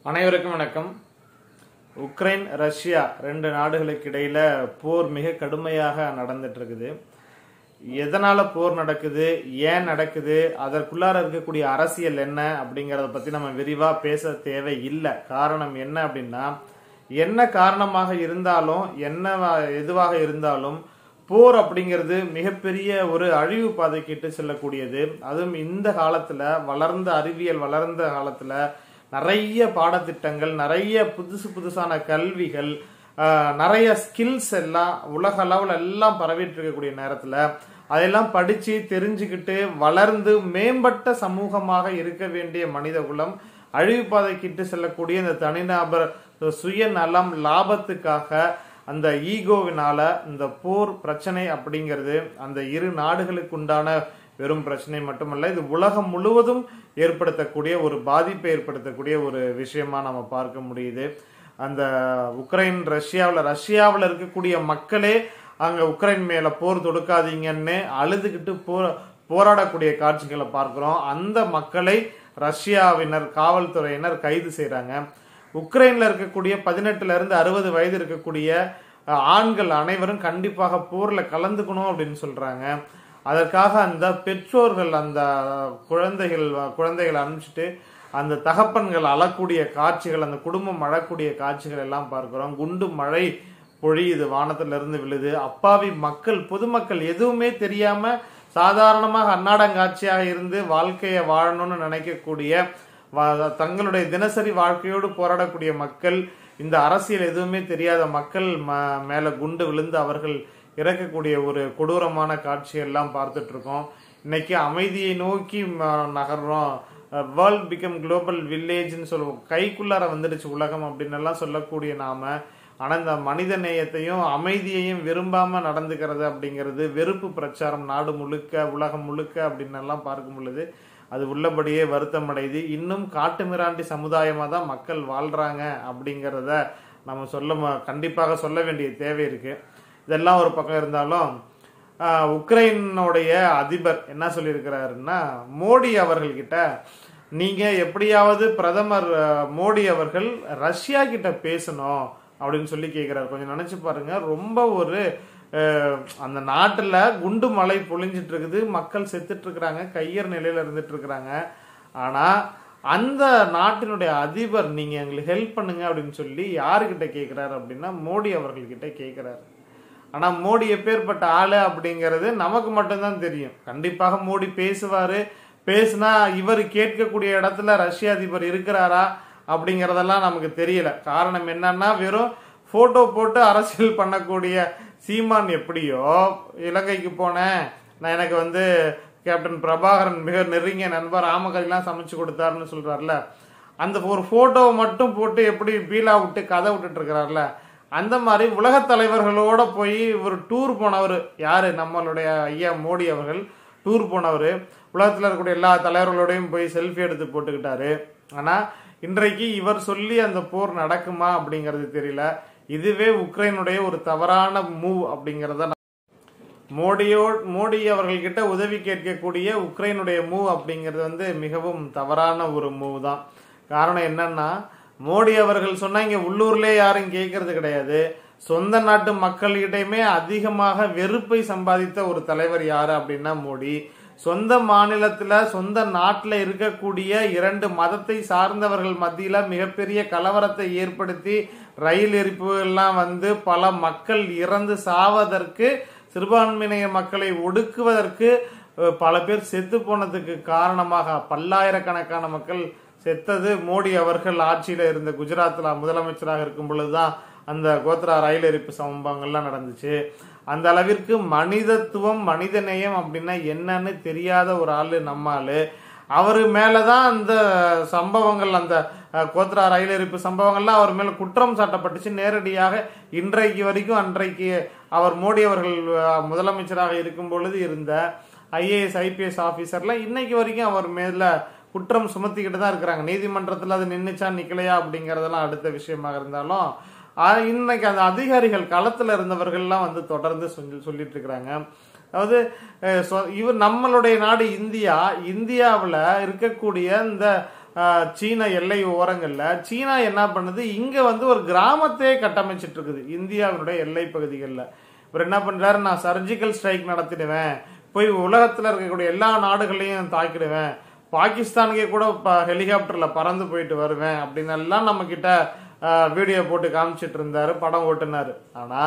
அனைவருக்கும் வணக்கம் Ukraine Russia ரெண்டு நாடுகளுக்கு இடையில போர் மிக கடுமையாக நடந்துட்டு இருக்குது எதனால போர் நடக்குது ஏன் நடக்குது அதற்குள்ளார இருக்கக்கூடிய அரசியல் என்ன அப்படிங்கறத பத்தி நம்ம விரிவா பேச தேவை இல்லை காரணம் என்ன அப்படின்னா என்ன காரணமாக இருந்தாலும் என்ன எதுவாக இருந்தாலும் போர் அப்படிங்கிறது மிகப்பெரிய ஒரு அழிவு பாதைக்கு இட்டு செல்லக்கூடியது அதுவும் இந்த காலத்துல வளர்ந்த அறிவியல் வளர்ந்த காலத்துல நிறைய பாடத்திட்டங்கள் நிறைய புதுசு புதுசான கல்விகள் ஆஹ், நிறைய ஸ்கில்ஸ் எல்லாம் உலக அளவில் எல்லாம் பரவிட்டு இருக்கக்கூடிய நேரத்துல அதெல்லாம் படிச்சு தெரிஞ்சுக்கிட்டு வளர்ந்து மேம்பட்ட சமூகமாக இருக்க வேண்டிய மனித குலம் அழிவு பாதைக்கிட்டு செல்லக்கூடிய இந்த தனிநபர் சுயநலம் லாபத்துக்காக அந்த ஈகோவினால இந்த போர் பிரச்சனை அப்படிங்கிறது அந்த இரு நாடுகளுக்கு உண்டான வெறும் பிரச்சனை மட்டுமல்ல இது உலகம் முழுவதும் ஏற்படுத்தக்கூடிய ஒரு பாதிப்பை ஏற்படுத்தக்கூடிய ஒரு விஷயமா நம்ம பார்க்க முடியுது அந்த உக்ரைன் ரஷ்யாவில் ரஷ்யாவில் இருக்கக்கூடிய மக்களே அங்க உக்ரைன் மேல போர் தொடுக்காதீங்கன்னு அழுதுகிட்டு போ போராடக்கூடிய காட்சிகளை பார்க்கிறோம் அந்த மக்களை ரஷ்யாவினர் காவல்துறையினர் கைது செய்றாங்க உக்ரைன்ல இருக்கக்கூடிய பதினெட்டுல இருந்து அறுபது வயது இருக்கக்கூடிய அஹ், ஆண்கள் அனைவரும் கண்டிப்பாக போர்ல கலந்துக்கணும் அப்படின்னு சொல்றாங்க அதற்காக அந்த பெற்றோர்கள் அந்த குழந்தைகள் குழந்தைகளை அனுப்பிச்சிட்டு அந்த தகப்பன்கள் அழக்கூடிய காட்சிகள் அந்த குடும்பம் அழக்கூடிய காட்சிகள் எல்லாம் பார்க்கிறோம் குண்டு மழை பொழியுது வானத்துல இருந்து விழுது அப்பாவி மக்கள் பொதுமக்கள் எதுவுமே தெரியாம சாதாரணமாக அன்னாடங்காட்சியாக இருந்து வாழ்க்கையை வாழணும்னு நினைக்கக்கூடிய வா- தங்களுடைய தினசரி வாழ்க்கையோடு போராடக்கூடிய மக்கள் இந்த அரசியல் எதுவுமே தெரியாத மக்கள் ம- மேல குண்டு விழுந்து அவர்கள் இறக்கக்கூடிய ஒரு கொடூரமான காட்சியெல்லாம் பார்த்துட்டு இருக்கோம் இன்னைக்கு அமைதியை நோக்கி ம- நகர்றோம் வேர்ல்ட் பிகம் குளோபல் வில்லேஜ்னு சொல்லுவோம் கைக்குள்ளார வந்துடுச்சு உலகம் அப்படின்னு எல்லாம் சொல்லக்கூடிய நாம ஆனா இந்த மனித நேயத்தையும் அமைதியையும் விரும்பாம நடந்துக்கிறது அப்படிங்கிறது வெறுப்பு பிரச்சாரம் நாடு முழுக்க உலகம் முழுக்க அப்படின்னு எல்லாம் பார்க்கும் பொழுது அது உள்ளபடியே வருத்தம் அடையுது இன்னும் காட்டுமிராண்டி சமுதாயமா தான் மக்கள் வாழ்றாங்க அப்படிங்கிறத நம்ம சொல்ல ம- கண்டிப்பாக சொல்ல வேண்டிய தேவை இருக்கு இதெல்லாம் ஒரு பக்கம் இருந்தாலும் ஆஹ், உக்ரைனுடைய அதிபர் என்ன சொல்லியிருக்கிறாருன்னா மோடி அவர்கள்கிட்ட நீங்க எப்படியாவது பிரதமர் அஹ், மோடி அவர்கள் ரஷ்யா கிட்ட பேசணும் அப்படின்னு சொல்லி கேட்கிறாரு கொஞ்சம் நினைச்சு பாருங்க ரொம்ப ஒரு அஹ், அந்த நாட்டுல குண்டு மழை பொழிஞ்சிட்டு இருக்குது மக்கள் செத்துட்டு இருக்கிறாங்க கையர் நிலையில இருந்துட்டு இருக்கிறாங்க ஆனா அந்த நாட்டினுடைய அதிபர் நீங்க எங்களுக்கு ஹெல்ப் பண்ணுங்க அப்படின்னு சொல்லி யாருக்கிட்ட கேட்கிறாரு அப்படின்னா மோடி அவர்கள்கிட்ட கேட்கிறாரு ஆனா மோடி எப்பேற்பட்ட ஆளு அப்படிங்கிறது நமக்கு மட்டும்தான் தெரியும் கண்டிப்பாக மோடி பேசுவாரு பேசுனா இவர் கேட்கக்கூடிய இடத்துல ரஷ்ய அதிபர் இருக்கிறாரா அப்படிங்கறதெல்லாம் நமக்கு தெரியல காரணம் என்னன்னா வெறும் போட்டோ போட்டு அரசியல் பண்ணக்கூடிய சீமான் எப்படியோ இலங்கைக்கு போனேன் நான் எனக்கு வந்து கேப்டன் பிரபாகரன் மிக நெருங்கிய நண்பர் ஆமக்கல்லாம் சமைச்சு கொடுத்தாருன்னு சொல்றாருல அந்த ஒரு போட்டோவை மட்டும் போட்டு எப்படி பீலா விட்டு கதை விட்டுட்டு இருக்கிறார்ல அந்த மாதிரி உலகத் தலைவர்களோட போய் ஒரு டூர் போனவர் யாரு நம்மளுடைய ஐயா மோடி அவர்கள் டூர் போனவர் உலகத்தில் இருக்கக்கூடிய எல்லா தலைவர்களோடையும் போய் செல்ஃபி எடுத்து போட்டுக்கிட்டாரு ஆனா இன்றைக்கு இவர் சொல்லி அந்த போர் நடக்குமா அப்படிங்கிறது தெரியல இதுவே உக்ரைனுடைய ஒரு தவறான மூவ் அப்படிங்கறத நான் மோடியோ மோடி அவர்கள்கிட்ட உதவி கேட்கக்கூடிய உக்ரைனுடைய மூவ் அப்படிங்கிறது வந்து மிகவும் தவறான ஒரு மூவ் தான் காரணம் என்னன்னா மோடி அவர்கள் சொன்னா இங்க உள்ளூர்லயே யாரும் கேட்கறது கிடையாது சொந்த நாட்டு மக்களிடையுமே அதிகமாக வெறுப்பை சம்பாதித்த ஒரு தலைவர் யாரு அப்படின்னா மோடி சொந்த மாநிலத்துல சொந்த நாட்டுல இருக்கக்கூடிய இரண்டு மதத்தை சார்ந்தவர்கள் மத்தியில மிகப்பெரிய கலவரத்தை ஏற்படுத்தி ரயில் எரிப்பு எல்லாம் வந்து பல மக்கள் இறந்து சாவதற்கு சிறுபான்மையின மக்களை ஒடுக்குவதற்கு அஹ், பல பேர் செத்து போனதுக்கு காரணமாக பல்லாயிரக்கணக்கான மக்கள் செத்தது மோடி அவர்கள் ஆட்சியில இருந்த குஜராத்ல முதலமைச்சராக இருக்கும் பொழுதுதான் அந்த கோத்ரா ரயில் எரிப்பு சம்பவங்கள்லாம் நடந்துச்சு அந்த அளவிற்கு மனிதத்துவம் மனிதநேயம் அப்படின்னா என்னன்னு தெரியாத ஒரு ஆளு நம்ம ஆளு அவரு மேலதான் அந்த சம்பவங்கள் அந்த அஹ், கோத்ரா ரயில் எரிப்பு சம்பவங்கள்லாம் அவர் மேல குற்றம் சாட்டப்பட்டுச்சு நேரடியாக இன்றைக்கு வரைக்கும் அன்றைக்கு அவர் மோடி அவர்கள் அஹ், முதலமைச்சராக இருக்கும் பொழுது இருந்த ஐஏஎஸ் ஐபிஎஸ் ஆபீசர்ல இன்னைக்கு வரைக்கும் அவர் மேல குற்றம் சுமத்திக்கிட்டு தான் இருக்கிறாங்க நீதிமன்றத்துல அது நின்னுச்சா நிக்கலையா அப்படிங்கறதெல்லாம் அடுத்த விஷயமாக இருந்தாலும் ஆஹ் இன்னைக்கு அந்த அதிகாரிகள் களத்துல இருந்தவர்கள்லாம் வந்து தொடர்ந்து சொல்லி- சொல்லிட்டு இருக்கிறாங்க அதாவது அஹ், சொ- இவர் நம்மளுடைய நாடு இந்தியா இந்தியாவுல இருக்கக்கூடிய இந்த ஆஹ், சீன எல்லை ஓரங்கள்ல சீனா என்ன பண்ணுது இங்க வந்து ஒரு கிராமத்தையே கட்டமைச்சிட்டு இருக்குது இந்தியாவினுடைய எல்லை பகுதிகளில் இவர் என்ன பண்றாரு நான் சர்ஜிக்கல் ஸ்ட்ரைக் நடத்திடுவேன் போய் உலகத்துல இருக்கக்கூடிய எல்லா நாடுகளையும் தாக்கிடுவேன் பாகிஸ்தானுக்கே கூட ப- ஹெலிகாப்டர்ல பறந்து போயிட்டு வருவேன் அப்படின்னு எல்லாம் நம்ம கிட்ட வீடியோ போட்டு காமிச்சிட்டு இருந்தாரு படம் ஓட்டுனாரு ஆனா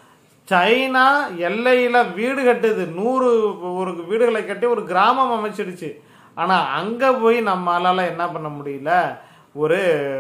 சைனா எல்லையில வீடு கட்டுது நூறு ஒரு வீடுகளை கட்டி ஒரு கிராமம் அமைச்சிடுச்சு ஆனா அங்க போய் நம்மளால என்ன பண்ண முடியல ஒரு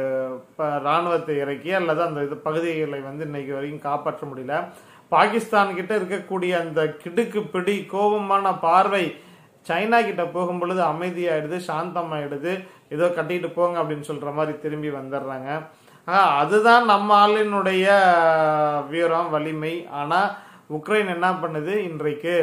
ப- ராணுவத்தை இறக்கி அல்லது அந்த இது பகுதிகளை வந்து இன்னைக்கு வரைக்கும் காப்பாற்ற முடியல பாகிஸ்தான் கிட்ட இருக்கக்கூடிய அந்த கிடுக்கு பிடி கோபமான பார்வை சைனா கிட்ட போகும் பொழுது அமைதியாயிடுது சாந்தமாயிடுது ஏதோ கட்டிட்டு போங்க அப்படின்னு சொல்ற மாதிரி திரும்பி வந்துடுறாங்க ஆஹ் அதுதான் நம்ம ஆளினுடைய வீரம் வலிமை ஆனா உக்ரைன் என்ன பண்ணுது இன்றைக்கு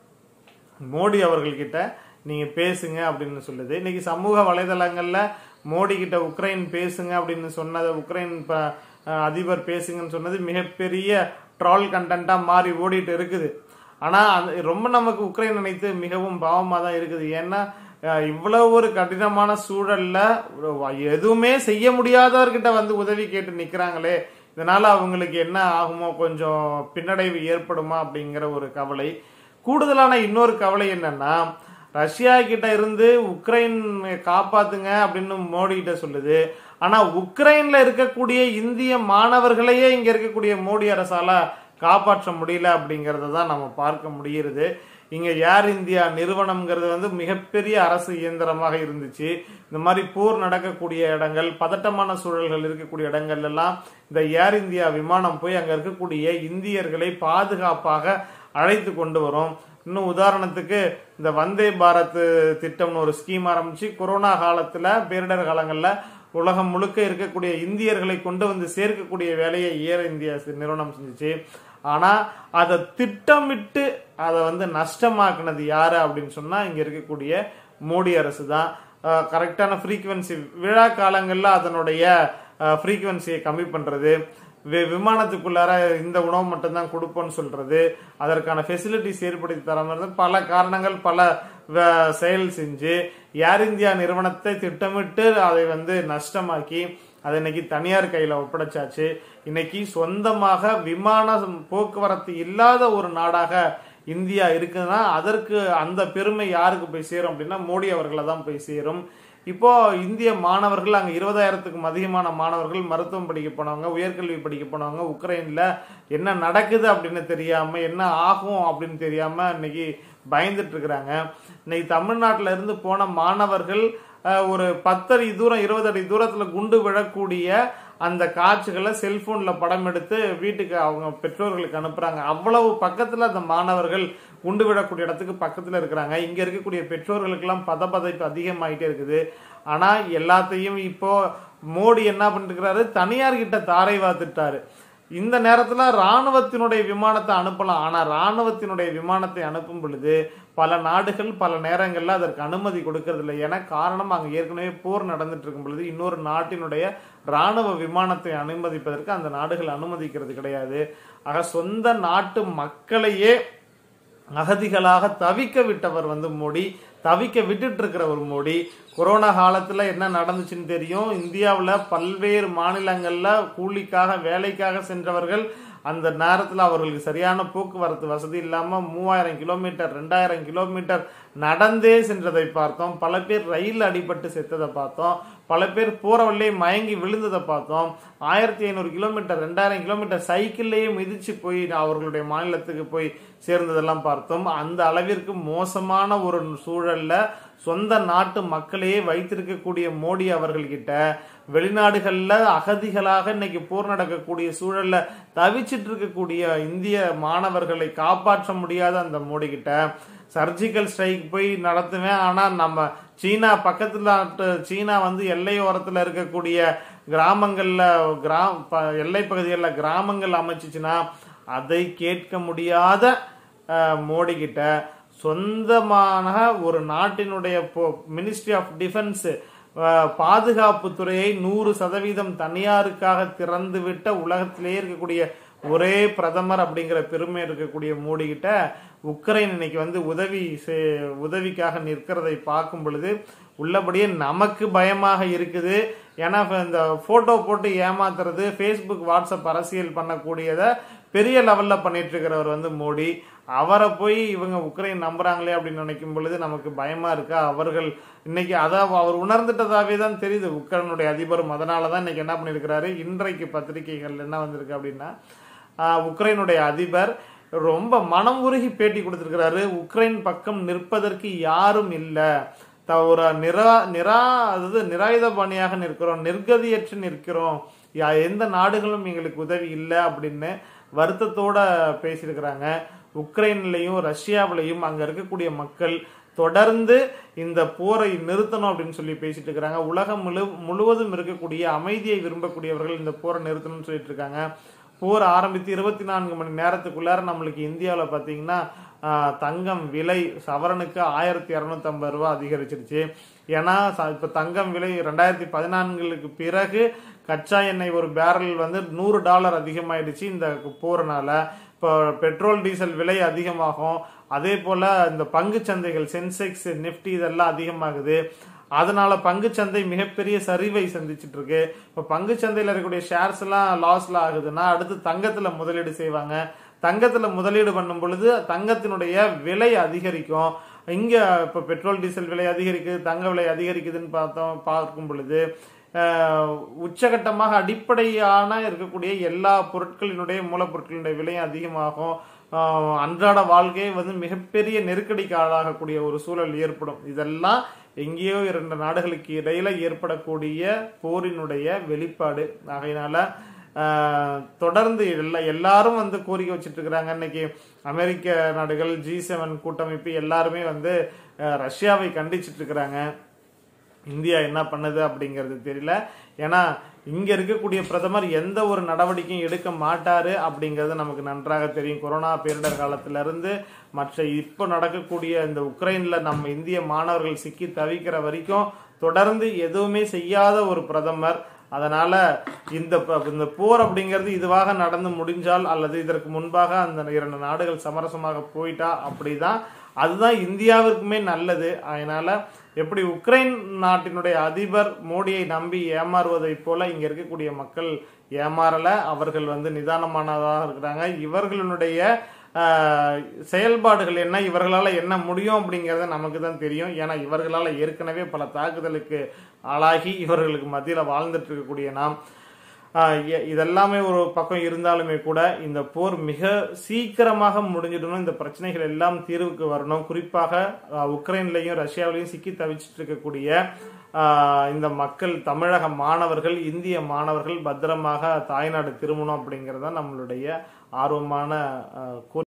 மோடி அவர்கள்கிட்ட நீங்க பேசுங்க அப்படின்னு சொல்லுது இன்னைக்கு சமூக வலைதளங்கள்ல மோடி கிட்ட உக்ரைன் பேசுங்க அப்படின்னு சொன்னது உக்ரைன் ப- அஹ் அதிபர் பேசுங்கன்னு சொன்னது மிகப்பெரிய ட்ரால் கண்டென்ட்டா மாறி ஓடிட்டு இருக்குது ஆனா அந்த ரொம்ப நமக்கு உக்ரைன் நினைத்து மிகவும் பாவமா தான் இருக்குது ஏன்னா அஹ், இவ்வளவு ஒரு கடினமான சூழல்ல ஒரு வ- எதுவுமே செய்ய முடியாதவர்கிட்ட வந்து உதவி கேட்டு நிக்கிறாங்களே இதனால அவங்களுக்கு என்ன ஆகுமோ கொஞ்சம் பின்னடைவு ஏற்படுமா அப்படிங்கிற ஒரு கவலை கூடுதலான இன்னொரு கவலை என்னன்னா ரஷ்யா கிட்ட இருந்து உக்ரைன் காப்பாத்துங்க அப்படின்னு மோடி கிட்ட சொல்லுது ஆனா உக்ரைன்ல இருக்கக்கூடிய இந்திய மாணவர்களையே இங்க இருக்கக்கூடிய மோடி அரசால காப்பாற்ற முடியல அப்படிங்கறத தான் நம்ம பார்க்க முடிகிறது இங்க ஏர் இந்தியா நிறுவனம்ங்கிறது வந்து மிகப்பெரிய அரசு இயந்திரமாக இருந்துச்சு இந்த மாதிரி போர் நடக்கக்கூடிய இடங்கள் பதட்டமான சூழல்கள் இருக்கக்கூடிய இடங்கள் எல்லாம் இந்த ஏர் இந்தியா விமானம் போய் அங்க இருக்கக்கூடிய இந்தியர்களை பாதுகாப்பாக அழைத்து கொண்டு வரும் இன்னும் உதாரணத்துக்கு இந்த வந்தே பாரத் திட்டம்னு ஒரு ஸ்கீம் ஆரம்பிச்சு கொரோனா காலத்துல பேரிடர் காலங்கள்ல உலகம் முழுக்க இருக்கக்கூடிய இந்தியர்களை கொண்டு வந்து சேர்க்கக்கூடிய வேலையை ஏர் இந்தியா சி- நிறுவனம் செஞ்சுச்சு ஆனா அதை திட்டமிட்டு அதை வந்து நஷ்டமாக்குனது யாரு அப்படின்னு சொன்னா இங்க இருக்கக்கூடிய மோடி அரசு தான் கரெக்டான ஃப்ரீக்குவன்சி விழா காலங்கள்ல அதனுடைய ஃப்ரீக்குவன்சியை கம்மி பண்றது வி- விமானத்துக்குள்ளார இந்த உணவு மட்டும்தான் கொடுப்போம்னு சொல்றது அதற்கான ஃபெசிலிட்டிஸ் ஏற்படுத்தி தராம இருந்து பல காரணங்கள் பல வ- செயல் செஞ்சு ஏர் இந்தியா நிறுவனத்தை திட்டமிட்டு அதை வந்து நஷ்டமாக்கி அதை இன்னைக்கு தனியார் கையில ஒப்படைச்சாச்சு இன்னைக்கு சொந்தமாக விமான போக்குவரத்து இல்லாத ஒரு நாடாக இந்தியா இருக்குதுன்னா அதற்கு அந்த பெருமை யாருக்கு போய் சேரும் அப்படின்னா மோடி அவர்களை தான் போய் சேரும் இப்போ இந்திய மாணவர்கள் அங்க இருபதாயிரத்துக்கும் அதிகமான மாணவர்கள் மருத்துவம் படிக்க போனவங்க உயர்கல்வி படிக்க போனவங்க உக்ரைன்ல என்ன நடக்குது அப்படின்னு தெரியாம என்ன ஆகும் அப்படின்னு தெரியாம இன்னைக்கு பயந்துட்டு இருக்கிறாங்க இன்னைக்கு தமிழ்நாட்டுல இருந்து போன மாணவர்கள் அஹ், ஒரு பத்தடி தூரம் இருபது அடி தூரத்துல குண்டு விழக்கூடிய அந்த காட்சிகளை செல்போன்ல படம் எடுத்து வீட்டுக்கு அவங்க பெற்றோர்களுக்கு அனுப்புறாங்க அவ்வளவு பக்கத்துல அந்த மாணவர்கள் குண்டு விடக்கூடிய இடத்துக்கு பக்கத்துல இருக்கிறாங்க இங்க இருக்கக்கூடிய பெற்றோர்களுக்கெல்லாம் பதபதைப்பு அதிகமாயிட்டே இருக்குது ஆனா எல்லாத்தையும் இப்போ மோடி என்ன பண்ணிருக்கிறாரு தனியார் கிட்ட தாரை வாத்துட்டாரு இந்த நேரத்துல ராணுவத்தினுடைய விமானத்தை அனுப்பலாம் ஆனா ராணுவத்தினுடைய விமானத்தை அனுப்பும் பொழுது பல நாடுகள் பல நேரங்கள்ல அதற்கு அனுமதி கொடுக்கறது இல்லை ஏன்னா காரணம் அங்க ஏற்கனவே போர் நடந்துட்டு இருக்கும் பொழுது இன்னொரு நாட்டினுடைய ராணுவ விமானத்தை அனுமதிப்பதற்கு அந்த நாடுகள் அனுமதிக்கிறது கிடையாது ஆக சொந்த நாட்டு மக்களையே அகதிகளாக தவிக்க விட்டவர் வந்து மோடி தவிக்க விட்டுட்டு இருக்கிற ஒரு மோடி கொரோனா காலத்துல என்ன நடந்துச்சுன்னு தெரியும் இந்தியாவுல பல்வேறு மாநிலங்கள்ல கூலிக்காக வேலைக்காக சென்றவர்கள் அந்த நேரத்துல அவர்களுக்கு சரியான போக்குவரத்து வசதி இல்லாம மூவாயிரம் கிலோமீட்டர் ரெண்டாயிரம் கிலோமீட்டர் நடந்தே சென்றதை பார்த்தோம் பல பேர் ரயில் அடிபட்டு செத்ததை பார்த்தோம் பல பேர் போற வழியே மயங்கி விழுந்ததை பார்த்தோம் ஆயிரத்தி ஐநூறு கிலோமீட்டர் ரெண்டாயிரம் கிலோமீட்டர் சைக்கிள்லயே மிதிச்சு போய் அவர்களுடைய மாநிலத்துக்கு போய் சேர்ந்ததெல்லாம் பார்த்தோம் அந்த அளவிற்கு மோசமான ஒரு சூழல்ல சொந்த நாட்டு மக்களையே வைத்திருக்கக்கூடிய மோடி அவர்கள்கிட்ட வெளிநாடுகள்ல அகதிகளாக இன்னைக்கு போர் நடக்கக்கூடிய சூழல்ல தவிச்சிட்டு இருக்கக்கூடிய இந்திய மாணவர்களை காப்பாற்ற முடியாத அந்த மோடி கிட்ட சர்ஜிக்கல் ஸ்ட்ரைக் போய் நடத்துவேன் ஆனா நம்ம சீனா பக்கத்துல நாட்டு சீனா வந்து எல்லையோரத்துல இருக்கக்கூடிய கிராமங்கள்ல கிராம ப- எல்லை பகுதிகளில் கிராமங்கள் அமைச்சுச்சுன்னா அதை கேட்க முடியாத அஹ், மோடி கிட்ட சொந்தமான ஒரு நாட்டினுடைய மினிஸ்ட்ரி ஆஃப் டிஃபென்ஸ் பாதுகாப்பு துறையை நூறு சதவீதம் தனியாருக்காக திறந்துவிட்ட உலகத்திலேயே இருக்கக்கூடிய ஒரே பிரதமர் அப்படிங்கிற பெருமை இருக்கக்கூடிய மோடி கிட்ட உக்ரைன் இன்னைக்கு வந்து உதவி செ- உதவிக்காக நிற்கிறதை பார்க்கும் பொழுது உள்ளபடியே நமக்கு பயமாக இருக்குது ஏன்னா இப்ப இந்த போட்டோ போட்டு ஏமாத்துறது ஃபேஸ்புக் வாட்ஸ்அப் அரசியல் பண்ணக்கூடியதை பெரிய லெவல்ல பண்ணிட்டு இருக்கிறவர் வந்து மோடி அவரை போய் இவங்க உக்ரைன் நம்புறாங்களே அப்படின்னு நினைக்கும் பொழுது நமக்கு பயமா இருக்கா அவர்கள் இன்னைக்கு அதான் அவர் உணர்ந்துட்டதாவே தான் தெரியுது உக்ரைனுடைய அதிபரும் அதனால தான் இன்னைக்கு என்ன பண்ணியிருக்கிறாரு இன்றைக்கு பத்திரிகைகள் என்ன வந்திருக்கு அப்படின்னா ஆஹ், உக்ரைனுடைய அதிபர் ரொம்ப மனம் உருகி பேட்டி கொடுத்திருக்கிறாரு உக்ரைன் பக்கம் நிற்பதற்கு யாரும் இல்லை த- ஒரு நிரா நிரா அதாவது நிராயுதபாணியாக நிற்கிறோம் நிர்கதியற்று நிற்கிறோம் யா- எந்த நாடுகளும் எங்களுக்கு உதவி இல்லை அப்படின்னு வருத்தத்தோட பேசியிருக்கிறாங்க உக்ரைன்லயும் ரஷ்யாவிலையும் அங்க இருக்கக்கூடிய மக்கள் தொடர்ந்து இந்த போரை நிறுத்தணும் அப்படின்னு சொல்லி பேசிட்டு இருக்கிறாங்க உலகம் முழு முழுவதும் இருக்கக்கூடிய அமைதியை விரும்பக்கூடியவர்கள் இந்த போரை நிறுத்தணும்னு சொல்லிட்டு இருக்காங்க போர் ஆரம்பித்து இருபத்தி நான்கு மணி நேரத்துக்குள்ளார நம்மளுக்கு இந்தியாவில் பார்த்தீங்கன்னா ஆஹ், தங்கம் விலை சவரனுக்கு ஆயிரத்தி இரநூத்தம்பது ரூபா அதிகரிச்சிருச்சு ஏன்னா ச- இப்ப தங்கம் விலை ரெண்டாயிரத்தி பதினான்குக்கு பிறகு கச்சா எண்ணெய் ஒரு பேரல் வந்து நூறு டாலர் அதிகமாயிடுச்சு இந்த போறனால இப்போ பெட்ரோல் டீசல் விலை அதிகமாகும் அதே போல இந்த பங்கு சந்தைகள் சென்செக்ஸ் நிஃப்டி இதெல்லாம் அதிகமாகுது அதனால பங்குச்சந்தை மிகப்பெரிய சரிவை சந்திச்சிட்டு இருக்கு இப்ப பங்குச்சந்தையில இருக்கக்கூடிய ஷேர்ஸ் எல்லாம் லாஸ்ல ஆகுதுன்னா அடுத்து தங்கத்துல முதலீடு செய்வாங்க தங்கத்துல முதலீடு பண்ணும் பொழுது தங்கத்தினுடைய விலை அதிகரிக்கும் இங்க இப்ப பெட்ரோல் டீசல் விலை அதிகரிக்குது தங்க விலை அதிகரிக்குதுன்னு பார்த்தோம் பார்க்கும் பொழுது அஹ், உச்சகட்டமாக அடிப்படையான இருக்கக்கூடிய எல்லா பொருட்களினுடைய மூலப்பொருட்களினுடைய விலையும் அதிகமாகும் ஆஹ், அன்றாட வாழ்க்கை வந்து மிகப்பெரிய நெருக்கடிக்கு ஆளாகக்கூடிய ஒரு சூழல் ஏற்படும் இதெல்லாம் எங்கேயோ இரண்டு நாடுகளுக்கு இடையில ஏற்படக்கூடிய போரினுடைய வெளிப்பாடு ஆகையினால ஆஹ், தொடர்ந்து எல்லா எல்லாரும் வந்து கோரிக்கை வச்சுட்டு இருக்கிறாங்க இன்னைக்கு அமெரிக்க நாடுகள் ஜி செவன் கூட்டமைப்பு எல்லாருமே வந்து ஆஹ், ரஷ்யாவை கண்டிச்சிட்டு இருக்கிறாங்க இந்தியா என்ன பண்ணுது அப்படிங்கிறது தெரியல ஏன்னா இங்க இருக்கக்கூடிய பிரதமர் எந்த ஒரு நடவடிக்கையும் எடுக்க மாட்டாரு அப்படிங்கிறது நமக்கு நன்றாக தெரியும் கொரோனா பேரிடர் காலத்துல இருந்து மற்ற இப்போ நடக்கக்கூடிய இந்த உக்ரைன்ல நம்ம இந்திய மாணவர்கள் சிக்கி தவிக்கிற வரைக்கும் தொடர்ந்து எதுவுமே செய்யாத ஒரு பிரதமர் அதனால இந்த ப- இந்த போர் அப்படிங்கிறது இதுவாக நடந்து முடிஞ்சால் அல்லது இதற்கு முன்பாக அந்த இரண்டு நாடுகள் சமரசமாக போயிட்டா அப்படிதான் அதுதான் இந்தியாவிற்குமே நல்லது அதனால எப்படி உக்ரைன் நாட்டினுடைய அதிபர் மோடியை நம்பி ஏமாறுவதைப் போல இங்க இருக்கக்கூடிய மக்கள் ஏமாறல அவர்கள் வந்து நிதானமானதாக இருக்கிறாங்க இவர்களுடைய ஆஹ், செயல்பாடுகள் என்ன இவர்களால என்ன முடியும் அப்படிங்கறது நமக்கு தான் தெரியும் ஏன்னா இவர்களால ஏற்கனவே பல தாக்குதலுக்கு ஆளாகி இவர்களுக்கு மத்தியில வாழ்ந்துட்டு இருக்கக்கூடிய நாம் ஆஹ் இ- இதெல்லாமே ஒரு பக்கம் இருந்தாலுமே கூட இந்த போர் மிக சீக்கிரமாக முடிஞ்சிடணும் இந்த பிரச்சனைகள் எல்லாம் தீர்வுக்கு வரணும் குறிப்பாக ஆஹ், உக்ரைன்லயும் ரஷ்யாவிலையும் சிக்கி தவிச்சிட்டு இருக்கக்கூடிய ஆஹ், இந்த மக்கள் தமிழக மாணவர்கள் இந்திய மாணவர்கள் பத்திரமாக தாய்நாடு திரும்பணும் அப்படிங்கறது தான் நம்மளுடைய ஆர்வமான ஆஹ், கோரிக்கை